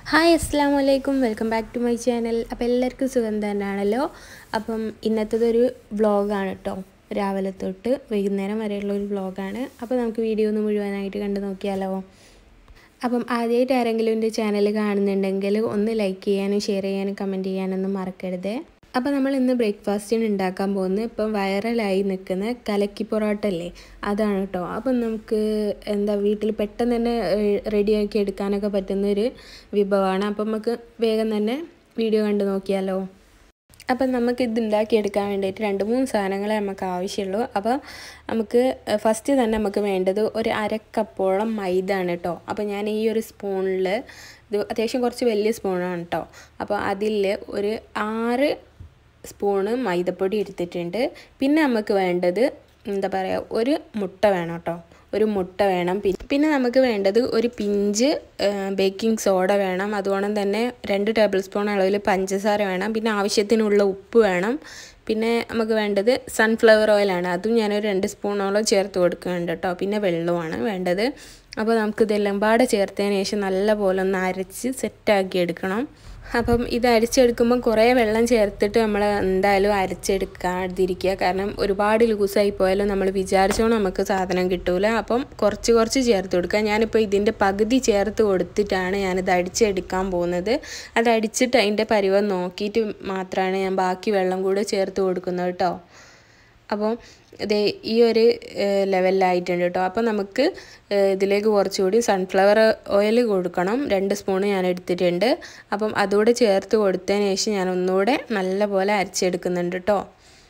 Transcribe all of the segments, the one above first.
hi അസ്സാം വലൈക്കും welcome back to my channel അപ്പോൾ എല്ലാവർക്കും സുഖം തന്നെയാണല്ലോ അപ്പം ഇന്നത്തതൊരു വ്ളോഗാണ് കേട്ടോ രാവിലെ തൊട്ട് വൈകുന്നേരം വരെയുള്ള ഒരു വ്ളോഗാണ് അപ്പോൾ നമുക്ക് വീഡിയോ ഒന്ന് മുഴുവനായിട്ട് കണ്ടു നോക്കിയാലോ അപ്പം ആദ്യമായിട്ട് ആരെങ്കിലും എൻ്റെ ചാനൽ കാണുന്നുണ്ടെങ്കിൽ ഒന്ന് ലൈക്ക് ചെയ്യാനും ഷെയർ ചെയ്യാനും കമൻറ്റ് ചെയ്യാനൊന്നും മറക്കരുതേ അപ്പോൾ നമ്മൾ ഇന്ന് ബ്രേക്ക്ഫാസ്റ്റിന് ഉണ്ടാക്കാൻ പോകുന്നത് ഇപ്പം വൈറലായി നിൽക്കുന്ന കലക്കി പൊറോട്ട അല്ലേ അതാണ് കേട്ടോ അപ്പം നമുക്ക് എന്താ വീട്ടിൽ പെട്ടെന്ന് തന്നെ റെഡിയാക്കി എടുക്കാനൊക്കെ പറ്റുന്ന ഒരു വിഭവമാണ് അപ്പം നമുക്ക് വേഗം തന്നെ വീഡിയോ കണ്ടു നോക്കിയാലോ അപ്പം നമുക്ക് ഇത് ഉണ്ടാക്കിയെടുക്കാൻ വേണ്ടിയിട്ട് രണ്ട് മൂന്ന് സാധനങ്ങളെ നമുക്ക് ആവശ്യമുള്ളൂ അപ്പോൾ നമുക്ക് ഫസ്റ്റ് തന്നെ നമുക്ക് വേണ്ടത് ഒരു അരക്കപ്പോളം മൈദ ആണ് കേട്ടോ അപ്പോൾ ഞാൻ ഈ ഒരു സ്പൂണിൽ ഇത് അത്യാവശ്യം കുറച്ച് വലിയ സ്പൂണാണ് കേട്ടോ അപ്പോൾ അതിൽ ഒരു ആറ് സ്പൂണ് മൈദപ്പൊടി എടുത്തിട്ടുണ്ട് പിന്നെ നമുക്ക് വേണ്ടത് എന്താ പറയുക ഒരു മുട്ട വേണം കേട്ടോ ഒരു മുട്ട വേണം പിന്നെ നമുക്ക് വേണ്ടത് ഒരു പിഞ്ച് ബേക്കിംഗ് സോഡ വേണം അതുകൊണ്ട് തന്നെ രണ്ട് ടേബിൾ സ്പൂൺ അളവിൽ പഞ്ചസാര വേണം പിന്നെ ആവശ്യത്തിനുള്ള ഉപ്പ് വേണം പിന്നെ നമുക്ക് വേണ്ടത് സൺഫ്ലവർ ഓയിലാണ് അതും ഞാനൊരു രണ്ട് സ്പൂണോളം ചേർത്ത് കൊടുക്കുന്നുണ്ട് കേട്ടോ പിന്നെ വെള്ളമാണ് വേണ്ടത് അപ്പോൾ നമുക്കിതെല്ലാം പാടെ ചേർത്തതിന് ശേഷം നല്ല പോലെ ഒന്ന് അരച്ച് സെറ്റാക്കി എടുക്കണം അപ്പം ഇത് അരിച്ചെടുക്കുമ്പോൾ കുറേ വെള്ളം ചേർത്തിട്ട് നമ്മൾ എന്തായാലും അരച്ചെടുക്കാതിരിക്കുക കാരണം ഒരുപാട് ലൂസായി പോയാലും നമ്മൾ വിചാരിച്ചോണം നമുക്ക് സാധനം കിട്ടൂല അപ്പം കുറച്ച് കുറച്ച് ചേർത്ത് കൊടുക്കുക ഞാനിപ്പോൾ ഇതിൻ്റെ പകുതി ചേർത്ത് കൊടുത്തിട്ടാണ് ഞാനിത് അടിച്ചെടുക്കാൻ പോകുന്നത് അത് അടിച്ചിട്ട് അതിൻ്റെ പരിവം നോക്കിയിട്ട് മാത്രമാണ് ഞാൻ ബാക്കി വെള്ളം കൂടെ ചേർത്ത് കൊടുക്കുന്നത് കേട്ടോ അപ്പോൾ ഇതേ ഈ ഒരു ലെവലിലായിട്ടുണ്ട് കേട്ടോ അപ്പോൾ നമുക്ക് ഇതിലേക്ക് കുറച്ചുകൂടി സൺഫ്ലവർ ഓയിൽ കൊടുക്കണം രണ്ട് സ്പൂണ് ഞാൻ എടുത്തിട്ടുണ്ട് അപ്പം അതുകൂടെ ചേർത്ത് കൊടുത്തതിന് ശേഷം ഞാൻ ഒന്നുകൂടെ നല്ലപോലെ അരച്ചെടുക്കുന്നുണ്ട് കേട്ടോ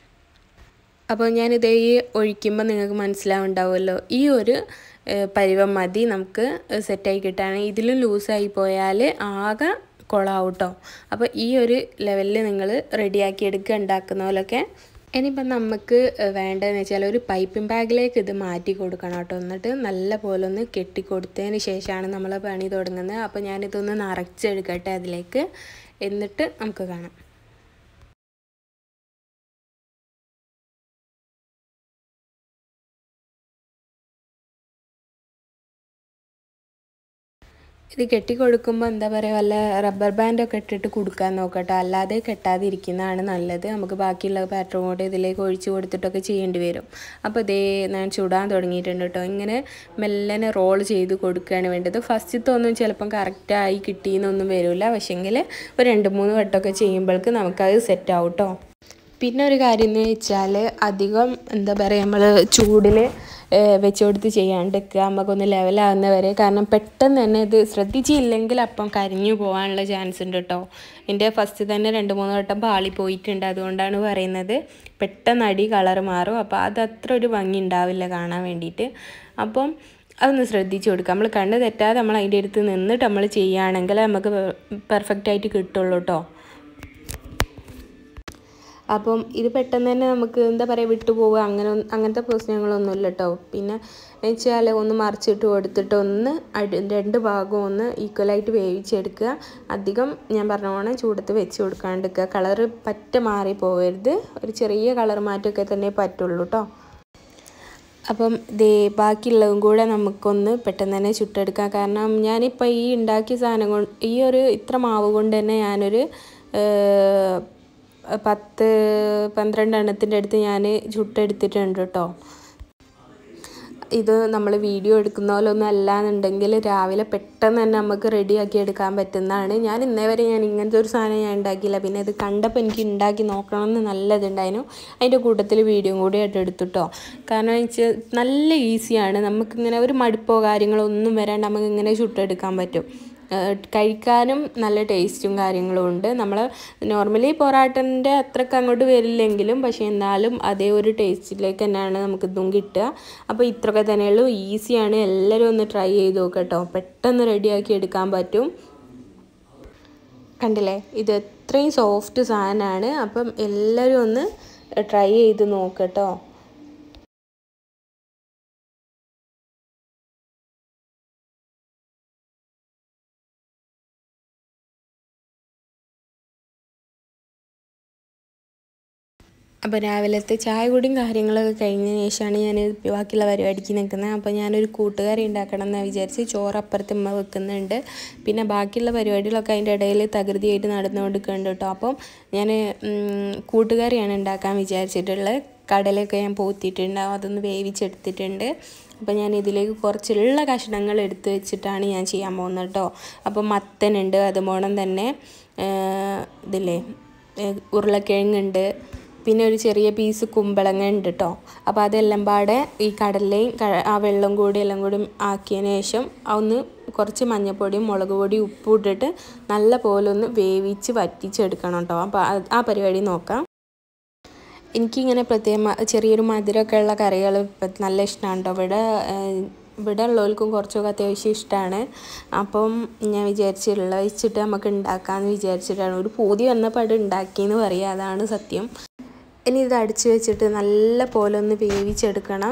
അപ്പോൾ ഞാനിതേ ഈ ഒഴിക്കുമ്പോൾ നിങ്ങൾക്ക് മനസ്സിലാവുണ്ടാവുമല്ലോ ഈ ഒരു പരിവം മതി നമുക്ക് സെറ്റായി കിട്ടാൻ ഇതിലും ലൂസായി പോയാൽ ആകെ കുളമാവും കേട്ടോ അപ്പോൾ ഈ ഒരു ലെവലിൽ നിങ്ങൾ റെഡിയാക്കി എടുക്കുക ഉണ്ടാക്കുന്ന പോലൊക്കെ ഇനിയിപ്പം നമുക്ക് വേണ്ടതെന്ന് വെച്ചാൽ ഒരു പൈപ്പിംഗ് ബാഗിലേക്ക് ഇത് മാറ്റി കൊടുക്കണം കേട്ടോ എന്നിട്ട് നല്ല പോലെ ഒന്ന് കെട്ടിക്കൊടുത്തതിന് ശേഷമാണ് നമ്മൾ പണി തുടങ്ങുന്നത് അപ്പോൾ ഞാനിതൊന്ന് നിറച്ചെടുക്കട്ടെ അതിലേക്ക് എന്നിട്ട് നമുക്ക് കാണാം ഇത് കെട്ടിക്കൊടുക്കുമ്പോൾ എന്താ പറയുക വല്ല റബ്ബർ ബാൻഡൊക്കെ ഇട്ടിട്ട് കൊടുക്കാൻ നോക്കട്ടോ അല്ലാതെ കെട്ടാതിരിക്കുന്നതാണ് നല്ലത് നമുക്ക് ബാക്കിയുള്ള പാറ്റേൺ കൂടെ ഇതിലേക്ക് ഒഴിച്ച് കൊടുത്തിട്ടൊക്കെ ചെയ്യേണ്ടി വരും അപ്പോൾ ഇതേ ഞാൻ ചുടാൻ തുടങ്ങിയിട്ടുണ്ട് കേട്ടോ ഇങ്ങനെ മെല്ലനെ റോൾ ചെയ്ത് കൊടുക്കുകയാണ് വേണ്ടത് ഫസ്റ്റത്തെ ഒന്നും ചിലപ്പം കറക്റ്റായി കിട്ടിയെന്നൊന്നും വരില്ല പക്ഷേങ്കിൽ ഒരു രണ്ട് മൂന്ന് വട്ടമൊക്കെ ചെയ്യുമ്പോഴേക്ക് നമുക്കത് സെറ്റ് ആവും കേട്ടോ പിന്നെ ഒരു കാര്യം എന്ന് വെച്ചാൽ അധികം എന്താ പറയുക നമ്മൾ ചൂടിൽ വെച്ച് കൊടുത്ത് ചെയ്യാണ്ടിരിക്കുക നമുക്കൊന്ന് ലെവലാകുന്ന വരെ കാരണം പെട്ടെന്ന് തന്നെ ഇത് ശ്രദ്ധിച്ചില്ലെങ്കിൽ അപ്പം കരിഞ്ഞു പോകാനുള്ള ചാൻസ് ഉണ്ട് കേട്ടോ എൻ്റെ ഫസ്റ്റ് തന്നെ രണ്ട് മൂന്ന് വട്ടം പാളി പോയിട്ടുണ്ട് അതുകൊണ്ടാണ് പറയുന്നത് പെട്ടെന്ന് അടി കളർ മാറും അപ്പോൾ അത് അത്ര ഒരു ഭംഗി ഉണ്ടാവില്ല കാണാൻ വേണ്ടിയിട്ട് അപ്പം അതൊന്ന് ശ്രദ്ധിച്ച് കൊടുക്കുക നമ്മൾ കണ്ണ് തെറ്റാതെ നമ്മൾ അതിൻ്റെ അടുത്ത് നിന്നിട്ട് നമ്മൾ ചെയ്യുകയാണെങ്കിൽ നമുക്ക് പെർഫെക്റ്റ് ആയിട്ട് കിട്ടുള്ളൂ കേട്ടോ അപ്പം ഇത് പെട്ടെന്ന് തന്നെ നമുക്ക് എന്താ പറയുക വിട്ടു പോവുക അങ്ങനെ അങ്ങനത്തെ പ്രശ്നങ്ങളൊന്നുമില്ല കേട്ടോ പിന്നെ വെച്ചാൽ ഒന്ന് മറിച്ചിട്ട് കൊടുത്തിട്ട് ഒന്ന് രണ്ട് ഭാഗവും ഒന്ന് ഈക്വലായിട്ട് വേവിച്ചെടുക്കുക അധികം ഞാൻ പറഞ്ഞ പോലെ ചൂടത്ത് വെച്ച് കൊടുക്കാണ്ടിരിക്കുക കളറ് പറ്റ മാറി പോകരുത് ഒരു ചെറിയ കളർ മാറ്റമൊക്കെ തന്നെ പറ്റുള്ളൂ കേട്ടോ അപ്പം ദേ ബാക്കിയുള്ളതും കൂടെ നമുക്കൊന്ന് പെട്ടെന്ന് തന്നെ ചുട്ടെടുക്കാം കാരണം ഞാനിപ്പോൾ ഈ ഉണ്ടാക്കിയ സാധനം കൊണ്ട് ഈ ഒരു ഇത്ര മാവ് കൊണ്ട് തന്നെ ഞാനൊരു പത്ത് പന്ത്രണ്ട് എണ്ണത്തിൻ്റെ അടുത്ത് ഞാൻ ചുട്ടെടുത്തിട്ടുണ്ട് കേട്ടോ ഇത് നമ്മൾ വീഡിയോ എടുക്കുന്ന പോലെ ഒന്നും അല്ലാന്നുണ്ടെങ്കിൽ രാവിലെ പെട്ടെന്ന് തന്നെ നമുക്ക് റെഡിയാക്കി എടുക്കാൻ പറ്റുന്നതാണ് ഞാൻ ഇന്നേ വരെ ഞാൻ ഇങ്ങനത്തെ ഒരു സാധനം ഞാൻ ഉണ്ടാക്കിയില്ല പിന്നെ ഇത് കണ്ടപ്പോൾ എനിക്ക് ഉണ്ടാക്കി നോക്കണമെന്ന് നല്ലതുണ്ടായിരുന്നു അതിൻ്റെ കൂട്ടത്തിൽ വീഡിയോ കൂടി ആയിട്ട് എടുത്തുട്ടോ കാരണം വെച്ചാൽ നല്ല ഈസിയാണ് നമുക്കിങ്ങനെ ഒരു മടുപ്പോ കാര്യങ്ങളോ ഒന്നും വരാണ്ട് നമുക്ക് ഇങ്ങനെ ചുട്ടെടുക്കാൻ പറ്റും കഴിക്കാനും നല്ല ടേസ്റ്റും കാര്യങ്ങളും ഉണ്ട് നമ്മൾ നോർമലി പൊറാട്ടൻ്റെ അത്രയ്ക്ക് അങ്ങോട്ട് വരില്ലെങ്കിലും പക്ഷേ എന്നാലും അതേ ഒരു ടേസ്റ്റിലേക്ക് തന്നെയാണ് നമുക്ക് ഇതും കിട്ടുക അപ്പോൾ ഇത്രയൊക്കെ തന്നെയുള്ളൂ ഈസിയാണ് എല്ലാവരും ഒന്ന് ട്രൈ ചെയ്ത് നോക്കട്ടോ പെട്ടെന്ന് റെഡിയാക്കി എടുക്കാൻ പറ്റും കണ്ടില്ലേ ഇത് എത്രയും സോഫ്റ്റ് സാധനമാണ് അപ്പം എല്ലാവരും ഒന്ന് ട്രൈ ചെയ്ത് നോക്കട്ടോ അപ്പോൾ രാവിലത്തെ ചായ കുടിയും കാര്യങ്ങളൊക്കെ കഴിഞ്ഞതിന് ശേഷമാണ് ഞാൻ ബാക്കിയുള്ള പരിപാടിക്ക് നിൽക്കുന്നത് അപ്പോൾ ഞാനൊരു കൂട്ടുകറി ഉണ്ടാക്കണം എന്ന് വിചാരിച്ച് ചോറ് അപ്പുറത്ത് ഉമ്മ വെക്കുന്നുണ്ട് പിന്നെ ബാക്കിയുള്ള പരിപാടികളൊക്കെ അതിൻ്റെ ഇടയിൽ തകൃതിയായിട്ട് നടന്നുകൊണ്ടിരിക്കുന്നുണ്ട് കേട്ടോ അപ്പം ഞാൻ കൂട്ടുകറിയാണ് ഉണ്ടാക്കാൻ വിചാരിച്ചിട്ടുള്ളത് കടലയൊക്കെ ഞാൻ പോത്തിയിട്ടുണ്ടാവും അതൊന്ന് വേവിച്ചെടുത്തിട്ടുണ്ട് അപ്പോൾ ഞാൻ ഇതിലേക്ക് കുറച്ചുള്ള കഷ്ണങ്ങൾ എടുത്ത് വെച്ചിട്ടാണ് ഞാൻ ചെയ്യാൻ പോകുന്നത് കേട്ടോ അപ്പോൾ മത്തനുണ്ട് അതുപോലെ തന്നെ ഇതില്ലേ ഉരുളക്കിഴങ്ങുണ്ട് പിന്നെ ഒരു ചെറിയ പീസ് കുമ്പളങ്ങ ഉണ്ട് കേട്ടോ അപ്പോൾ അതെല്ലാം പാടെ ഈ കടലയും ആ വെള്ളം കൂടി എല്ലാം കൂടി ആക്കിയതിന് ശേഷം ഒന്ന് കുറച്ച് മഞ്ഞൾപ്പൊടിയും മുളക് പൊടിയും ഉപ്പും ഇട്ടിട്ട് നല്ല പോലെ ഒന്ന് വേവിച്ച് വറ്റിച്ചെടുക്കണം കേട്ടോ അപ്പോൾ ആ പരിപാടി നോക്കാം എനിക്കിങ്ങനെ പ്രത്യേകം ചെറിയൊരു മധുരമൊക്കെ ഉള്ള കറികൾ നല്ല ഇഷ്ടമാണ് കേട്ടോ ഇവിടെ ഇവിടെ ഉള്ളവർക്കും കുറച്ചൊക്കെ അത്യാവശ്യം ഇഷ്ടമാണ് അപ്പം ഞാൻ വിചാരിച്ചിട്ടുള്ള വെച്ചിട്ട് നമുക്ക് ഉണ്ടാക്കാമെന്ന് വിചാരിച്ചിട്ടാണ് ഒരു പൂതി വന്നപ്പോൾ അത് ഉണ്ടാക്കിയെന്ന് പറയുക അതാണ് സത്യം ഇനി ഇത് അടിച്ച് വെച്ചിട്ട് നല്ല പോലെ ഒന്ന് വേവിച്ചെടുക്കണം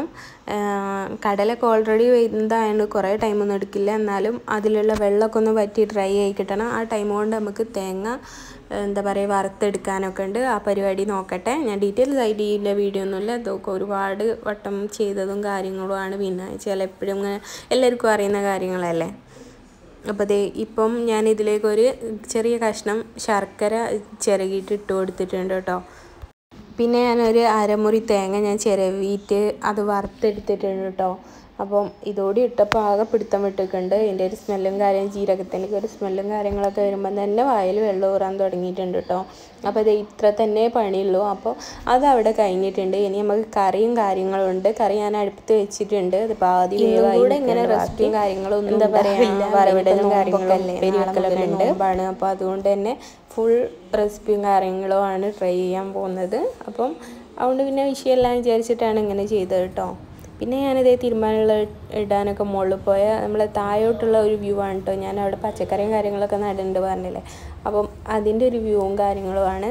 കടലൊക്കെ ഓൾറെഡി വെന്തായതുകൊണ്ട് കുറേ ടൈമൊന്നും എടുക്കില്ല എന്നാലും അതിലുള്ള വെള്ളമൊക്കെ ഒന്ന് വറ്റി ഡ്രൈ ആയി കിട്ടണം ആ ടൈം കൊണ്ട് നമുക്ക് തേങ്ങ എന്താ പറയുക വറുത്തെടുക്കാനൊക്കെ ഉണ്ട് ആ പരിപാടി നോക്കട്ടെ ഞാൻ ഡീറ്റെയിൽസ് ആയിട്ട് ഇതിൻ്റെ വീഡിയോ ഒന്നുമില്ല ഇതൊക്കെ ഒരുപാട് വട്ടം ചെയ്തതും കാര്യങ്ങളുമാണ് പിന്നെ ചില എപ്പോഴും ഇങ്ങനെ എല്ലാവർക്കും അറിയുന്ന കാര്യങ്ങളല്ലേ അപ്പോൾ ദേ ഇപ്പം ഞാൻ ഇതിലേക്കൊരു ചെറിയ കഷ്ണം ശർക്കര ചിരകിയിട്ട് ഇട്ട് കൊടുത്തിട്ടുണ്ട് കേട്ടോ പിന്നെ ഞാനൊരു അരമുറി തേങ്ങ ഞാൻ ചിരവിയിട്ട് അത് വറുത്തെടുത്തിട്ടുണ്ട് കേട്ടോ അപ്പം ഇതോടെ ഇട്ടപ്പോൾ ആകെ പിടുത്തം വിട്ടിട്ടുണ്ട് ഇതിൻ്റെ ഒരു സ്മെല്ലും കാര്യം ജീരകത്തിൻ്റെ ഒരു സ്മെല്ലും കാര്യങ്ങളൊക്കെ വരുമ്പോൾ തന്നെ വായിൽ വെള്ളം ഊറാൻ തുടങ്ങിയിട്ടുണ്ട് കേട്ടോ അപ്പോൾ ഇത് ഇത്ര തന്നെ പണിയുള്ളൂ അപ്പോൾ അത് അവിടെ കഴിഞ്ഞിട്ടുണ്ട് ഇനി നമുക്ക് കറിയും കാര്യങ്ങളും ഉണ്ട് കറി ഞാൻ അടുപ്പത്ത് വെച്ചിട്ടുണ്ട് അത് പാതി കൂടെ ഇങ്ങനെ റെസിപ്പിയും കാര്യങ്ങളും ഒന്നും എന്താ പറയുക വരവിടലും കാര്യങ്ങളൊക്കെ ഉണ്ട് ആണ് അപ്പോൾ അതുകൊണ്ട് തന്നെ ഫുൾ റെസിപ്പിയും കാര്യങ്ങളും ആണ് ട്രൈ ചെയ്യാൻ പോകുന്നത് അപ്പം അതുകൊണ്ട് പിന്നെ വിഷയമെല്ലാം വിചാരിച്ചിട്ടാണ് ഇങ്ങനെ ചെയ്തത് കേട്ടോ പിന്നെ ഞാനിതേ തീരുമാനമുള്ള ഇടാനൊക്കെ മുകളിൽ പോയ നമ്മൾ താഴോട്ടുള്ള ഒരു വ്യൂ ആണ് കേട്ടോ ഞാൻ അവിടെ പച്ചക്കറിയും കാര്യങ്ങളൊക്കെ നടുന്നുണ്ട് പറഞ്ഞില്ലേ അപ്പം അതിൻ്റെ ഒരു വ്യൂവും കാര്യങ്ങളുമാണ്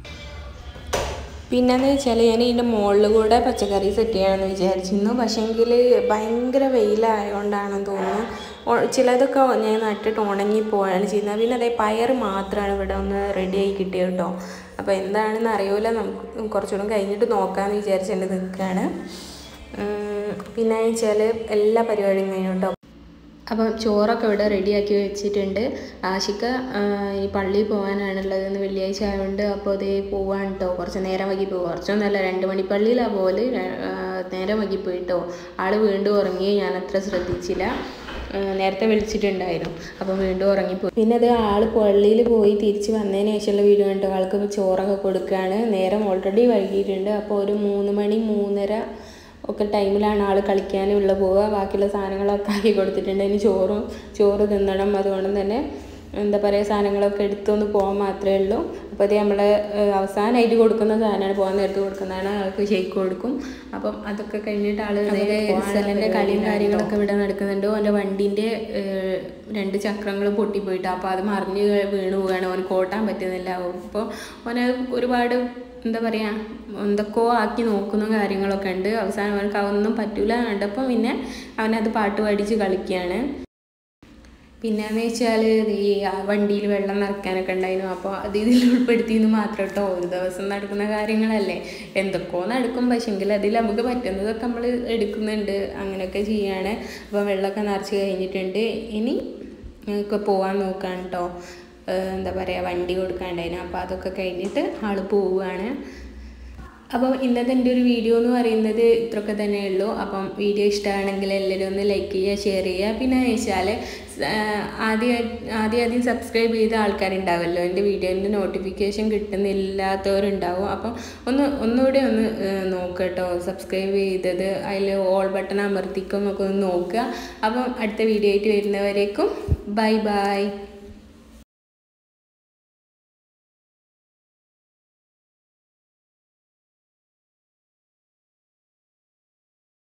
പിന്നെന്ന് വെച്ചാൽ ഞാൻ ഇതിൻ്റെ മുകളിൽ കൂടെ പച്ചക്കറി സെറ്റ് ചെയ്യണമെന്ന് വിചാരിച്ചിരുന്നു പക്ഷേങ്കിൽ ഭയങ്കര വെയിലായതുകൊണ്ടാണെന്ന് തോന്നുന്നു ചിലതൊക്കെ ഞാൻ നട്ടിട്ട് ഉണങ്ങി പോവുകയാണ് ചെയ്യുന്നത് പിന്നെ അതേ പയർ മാത്രമാണ് ഇവിടെ ഒന്ന് റെഡിയായി കിട്ടിയത് കേട്ടോ അപ്പോൾ എന്താണെന്ന് അറിയില്ല നമുക്ക് കുറച്ചുകൂടെ കഴിഞ്ഞിട്ട് നോക്കാമെന്ന് വിചാരിച്ചിട്ട് നിൽക്കുകയാണ് പിന്നെ വെച്ചാൽ എല്ലാ പരിപാടിയും കഴിഞ്ഞു കേട്ടോ അപ്പം ചോറൊക്കെ ഇവിടെ റെഡിയാക്കി വെച്ചിട്ടുണ്ട് ആശിക്ക ഈ പള്ളിയിൽ പോകാനാണുള്ളതെന്ന് വെള്ളിയാഴ്ച ആയതുകൊണ്ട് അപ്പോൾ അതേ പോവാണ് കേട്ടോ കുറച്ച് നേരം വൈകി പോകും കുറച്ചൊന്നുമല്ല രണ്ട് മണി പള്ളിയിലാണ് പോലെ നേരം വൈകി പോയിട്ടോ ആൾ വീണ്ടും ഉറങ്ങി ഞാൻ അത്ര ശ്രദ്ധിച്ചില്ല നേരത്തെ വിളിച്ചിട്ടുണ്ടായിരുന്നു അപ്പം വീണ്ടും ഉറങ്ങിപ്പോയി പിന്നെ അത് ആൾ പള്ളിയിൽ പോയി തിരിച്ച് വന്നതിന് ശേഷമുള്ള വീഡിയോ കണ്ടോ ആൾക്ക് ചോറൊക്കെ കൊടുക്കുകയാണ് നേരം ഓൾറെഡി വൈകിയിട്ടുണ്ട് അപ്പോൾ ഒരു മൂന്ന് മണി മൂന്നര ഒക്കെ ടൈമിലാണ് ആൾ കളിക്കാനുള്ള പോവുക ബാക്കിയുള്ള സാധനങ്ങളൊക്കെ ആക്കി കൊടുത്തിട്ടുണ്ട് ഇനി ചോറും ചോറ് തിന്നണം അതുകൊണ്ട് തന്നെ എന്താ പറയുക സാധനങ്ങളൊക്കെ എടുത്തൊന്ന് പോകാൻ മാത്രമേ ഉള്ളൂ അപ്പോൾ അത് നമ്മൾ അവസാനമായിട്ട് കൊടുക്കുന്ന സാധനമാണ് പോകാൻ നേരത്ത് കൊടുക്കുന്നതാണ് ആൾക്ക് ഷെയ്ക്ക് കൊടുക്കും അപ്പം അതൊക്കെ കഴിഞ്ഞിട്ട് ആൾ സെലൻ്റെ കളിയും കാര്യങ്ങളൊക്കെ ഇവിടെ നടക്കുന്നുണ്ട് ഓൻ്റെ വണ്ടീൻ്റെ രണ്ട് ചക്രങ്ങൾ പൊട്ടിപ്പോയിട്ട് അപ്പോൾ അത് മറിഞ്ഞ് വീണ് പോവുകയാണ് ഓൻ കോട്ടാൻ പറ്റുന്നില്ല അപ്പോൾ ഓനത് ഒരുപാട് എന്താ പറയുക എന്തൊക്കെയോ ആക്കി നോക്കുന്ന കാര്യങ്ങളൊക്കെ ഉണ്ട് അവസാനം അവനക്ക് അതൊന്നും പറ്റൂല കണ്ടപ്പോൾ പിന്നെ അവനത് പാട്ട് പഠിച്ച് കളിക്കുകയാണ് പിന്നെന്ന് വെച്ചാൽ ഈ വണ്ടിയിൽ വെള്ളം നിറയ്ക്കാനൊക്കെ ഉണ്ടായിരുന്നു അപ്പോൾ അത് ഇതിൽ ഉൾപ്പെടുത്തിയെന്ന് മാത്രം കേട്ടോ ഒരു ദിവസം നടക്കുന്ന കാര്യങ്ങളല്ലേ എന്തൊക്കെയോ നടക്കും പക്ഷെങ്കിൽ അതിൽ നമുക്ക് പറ്റുന്നതൊക്കെ നമ്മൾ എടുക്കുന്നുണ്ട് അങ്ങനെയൊക്കെ ചെയ്യാണ് അപ്പോൾ വെള്ളമൊക്കെ നിറച്ച് കഴിഞ്ഞിട്ടുണ്ട് ഇനി ഒക്കെ പോകാൻ നോക്കാൻ കേട്ടോ എന്താ പറയുക വണ്ടി കൊടുക്കാണ്ടായിരുന്നു അപ്പോൾ അതൊക്കെ കഴിഞ്ഞിട്ട് ആൾ പോവുകയാണ് അപ്പോൾ ഇന്നത്തെ എൻ്റെ ഒരു വീഡിയോ എന്ന് പറയുന്നത് ഇത്രയൊക്കെ തന്നെ ഉള്ളൂ അപ്പം വീഡിയോ ഇഷ്ടമാണെങ്കിൽ എല്ലാവരും ഒന്ന് ലൈക്ക് ചെയ്യുക ഷെയർ ചെയ്യുക പിന്നെ വെച്ചാൽ ആദ്യം ആദ്യം ആദ്യം സബ്സ്ക്രൈബ് ചെയ്ത ആൾക്കാരുണ്ടാവുമല്ലോ എൻ്റെ വീഡിയോൻ്റെ നോട്ടിഫിക്കേഷൻ കിട്ടുന്നില്ലാത്തവരുണ്ടാവും അപ്പം ഒന്ന് ഒന്നുകൂടെ ഒന്ന് നോക്കുക കേട്ടോ സബ്സ്ക്രൈബ് ചെയ്തത് അതിൽ ഓൾ ബട്ടൺ അമർത്തിക്കും എന്നൊക്കെ ഒന്ന് നോക്കുക അപ്പം അടുത്ത വീഡിയോ ആയിട്ട് വരുന്നവരേക്കും ബൈ ബൈ